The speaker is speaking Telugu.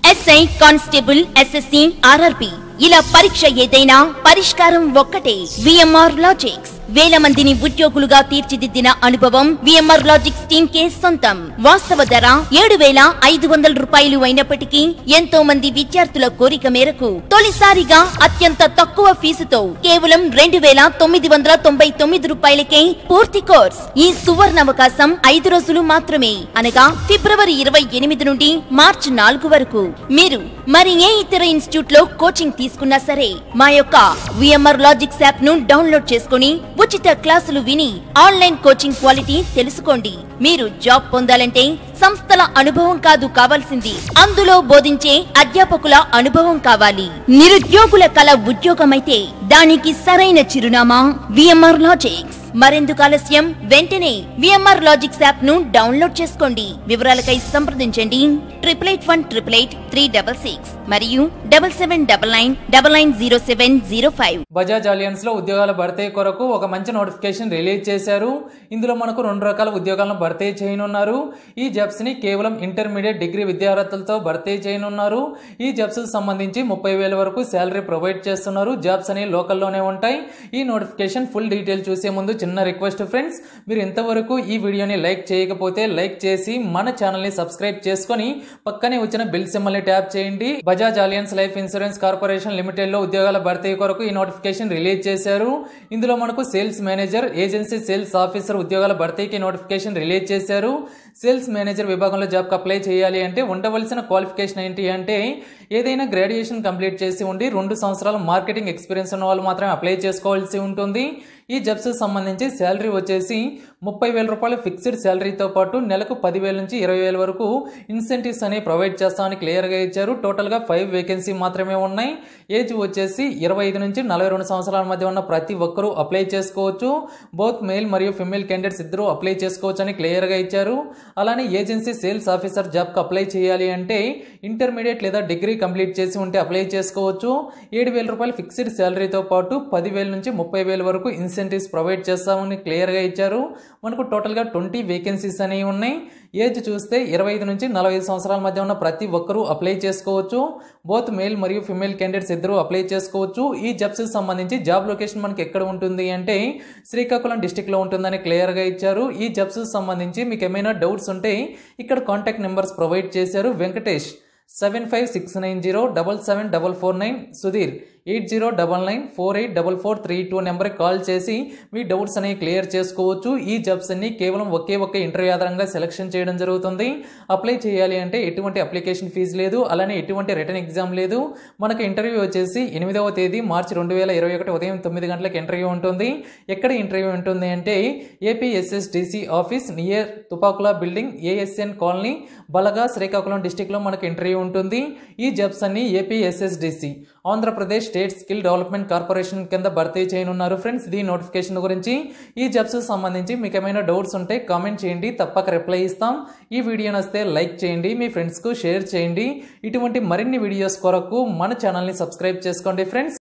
ఎస్ఐ కానిస్టేబుల్ ఎస్ఎస్సి ఆర్ఆర్బి ఇలా పరీక్ష ఏదైనా పరిష్కారం ఒక్కటే విఎంఆర్ లాజిక్స్ వేల మందిని ఉద్యోగులుగా తీర్చిదిద్దిన అనుభవం విఎంఆర్ లాజిక్స్ టీమ్ కే సొంతం వాస్తవ ధర ఏడు వేల ఐదు వందల రూపాయలు అయినప్పటికీ ఎంతో మంది విద్యార్థుల కోరిక మేరకు తొలిసారిగా అత్యంత తక్కువ ఫీజుతో కేవలం రెండు వేల తొమ్మిది వందల తొంభై తొమ్మిది రూపాయలకే పూర్తి కోర్స్ ఈ సువర్ణ అవకాశం ఐదు రోజులు మాత్రమే అనగా ఫిబ్రవరి ఇరవై ఎనిమిది నుండి మార్చి నాలుగు వరకు మీరు మరి ఏ ఇతర ఇన్స్టిట్యూట్ లో కోచింగ్ తీసుకున్నా సరే మా యొక్క విఎంఆర్ లాజిక్స్ యాప్ ను డౌన్లోడ్ చేసుకుని ఉచిత క్లాసులు విని ఆన్లైన్ కోచింగ్ క్వాలిటీ తెలుసుకోండి మీరు జాబ్ పొందాలంటే సంస్థల అనుభవం కాదు కావాల్సింది అందులో బోధించే అధ్యాపకుల అనుభవం కావాలి నిరుద్యోగుల కల ఉద్యోగమైతే దానికి సరైన చిరునామా విఎంఆర్ లాజిక్స్ మరెందుకు ఆలస్యం వెంటనే విఎంఆర్ లాజిక్స్ యాప్ ను డౌన్లోడ్ చేసుకోండి వివరాలకై సంప్రదించండి triple eight one triple eight three double six మరియు double seven double nine double nine zero seven zero five Bajaj Allianz లో ఉద్యోగాల భర్తీ కొరకు ఒక మంచి నోటిఫికేషన్ రిలీజ్ చేశారు ఇందులో మనకు రెండు రకాల ఉద్యోగాలను భర్తీ చేయనున్నారు ఈ జబ్స్ ని కేవలం ఇంటర్మీడియట్ డిగ్రీ విద్యార్థులతో భర్తీ చేయనున్నారు ఈ జబ్స్ సంబంధించి ముప్పై వేల వరకు శాలరీ ప్రొవైడ్ చేస్తున్నారు జాబ్స్ అనేవి లోకల్లోనే ఉంటాయి ఈ నోటిఫికేషన్ ఫుల్ డీటెయిల్ చూసే ముందు చిన్న రిక్వెస్ట్ ఫ్రెండ్స్ మీరు ఇంతవరకు ఈ వీడియోని లైక్ చేయకపోతే లైక్ చేసి మన ఛానల్ని సబ్స్క్రైబ్ చేసుకొని పక్కనే వచ్చిన బిల్ సింబల్ని ట్యాప్ చేయండి Bajaj Allianz life insurance corporation limited లో ఉద్యోగాల భర్తీ కొరకు ఈ నోటిఫికేషన్ రిలీజ్ చేశారు ఇందులో మనకు sales manager agency sales officer ఉద్యోగాల భర్తీకి నోటిఫికేషన్ రిలీజ్ చేశారు సేల్స్ మేనేజర్ విభాగంలో జాబ్కి అప్లై చేయాలి అంటే ఉండవలసిన క్వాలిఫికేషన్ ఏంటి అంటే ఏదైనా గ్రాడ్యుయేషన్ కంప్లీట్ చేసి ఉండి రెండు సంవత్సరాల మార్కెటింగ్ ఎక్స్పీరియన్స్ ఉన్న వాళ్ళు మాత్రమే అప్లై చేసుకోవాల్సి ఉంటుంది ఈ జబ్స్ సంబంధించి శాలరీ వచ్చేసి ముప్పై వేల రూపాయల ఫిక్స్డ్ శాలరీతో పాటు నెలకు పదివేల నుంచి ఇరవై వేల వరకు ఇన్సెంటివ్స్ అనేవి ప్రొవైడ్ చేస్తామని క్లియర్గా ఇచ్చారు టోటల్గా ఫైవ్ వేకెన్సీ మాత్రమే ఉన్నాయి ఏజ్ వచ్చేసి ఇరవై ఐదు నుంచి నలభై రెండు సంవత్సరాల మధ్య ఉన్న ప్రతి ఒక్కరూ అప్లై చేసుకోవచ్చు బోత్ మేల్ మరియు ఫిమేల్ క్యాండిడేట్స్ ఇద్దరు అప్లై చేసుకోవచ్చు అని క్లియర్గా ఇచ్చారు అలానే ఏజెన్సీ సేల్స్ ఆఫీసర్ జాబ్కి అప్లై చేయాలి అంటే ఇంటర్మీడియట్ లేదా డిగ్రీ కంప్లీట్ చేసి ఉంటే అప్లై చేసుకోవచ్చు ఏడు వేల రూపాయల ఫిక్స్డ్ శాలరీతో పాటు పదివేల నుంచి ముప్పై వేల వరకు ఇన్సెంటివ్స్ ప్రొవైడ్ చేస్తామని క్లియర్గా ఇచ్చారు మనకు టోటల్గా ట్వంటీ వేకెన్సీస్ అనేవి ఉన్నాయి ఏజ్ చూస్తే ఇరవై ఐదు నుంచి నలభై ఐదు సంవత్సరాల మధ్య ఉన్న ప్రతి ఒక్కరూ అప్లై చేసుకోవచ్చు బోత్ మేల్ మరియు ఫిమేల్ క్యాండిడేట్స్ ఇద్దరు అప్లై చేసుకోవచ్చు ఈ జాబ్స్ సంబంధించి జాబ్ లొకేషన్ మనకి ఎక్కడ ఉంటుంది అంటే శ్రీకాకుళం డిస్టిక్లో ఉంటుందని క్లియర్గా ఇచ్చారు ఈ జాబ్స్ సంబంధించి మీకు ఏమైనా డౌట్స్ ఉంటే ఇక్కడ కాంటాక్ట్ నెంబర్స్ ప్రొవైడ్ చేశారు Venkatesh seven five six nine zero double seven double four nine Sudheer eight zero double nine four eight double four three two నెంబర్కి కాల్ చేసి మీ డౌట్స్ అనేవి క్లియర్ చేసుకోవచ్చు ఈ జాబ్స్ అన్ని కేవలం ఒకే ఒక్క ఇంటర్వ్యూ ఆధారంగా సెలెక్షన్ చేయడం జరుగుతుంది అప్లై చేయాలి అంటే ఎటువంటి అప్లికేషన్ ఫీజు లేదు అలానే ఎటువంటి రిటర్న్ ఎగ్జామ్ లేదు మనకు ఇంటర్వ్యూ వచ్చేసి ఎనిమిదవ తేదీ మార్చి రెండు వేల ఇరవై ఒకటి ఉదయం తొమ్మిది గంటలకు ఇంటర్వ్యూ ఉంటుంది ఎక్కడ ఇంటర్వ్యూ ఉంటుంది అంటే ఏపీఎస్ఎస్డిసి ఆఫీస్ నియర్ తుపాకులా building ASN colony Balaga Srikakulam డిస్టిక్లో మనకు ఇంటర్వ్యూ ఉంటుంది ఈ జాబ్స్ అన్ని APSSDC Andhrapradesh state skill development corporation కింద భర్తీ చేయనున్నారు ఫ్రెండ్స్ ఈ నోటిఫికేషన్ గురించి ఈ జాబ్స్ సంబంధించి మీకు ఏమైనా డౌట్స్ ఉంటే కామెంట్ చేయండి తప్పక రిప్లై ఇస్తాం ఈ వీడియో నస్తే లైక్ చేయండి మీ ఫ్రెండ్స్కు షేర్ చేయండి ఇటువంటి మరిన్ని వీడియోస్ కొరకు మన ఛానల్ని సబ్స్క్రైబ్ చేసుకోండి ఫ్రెండ్స్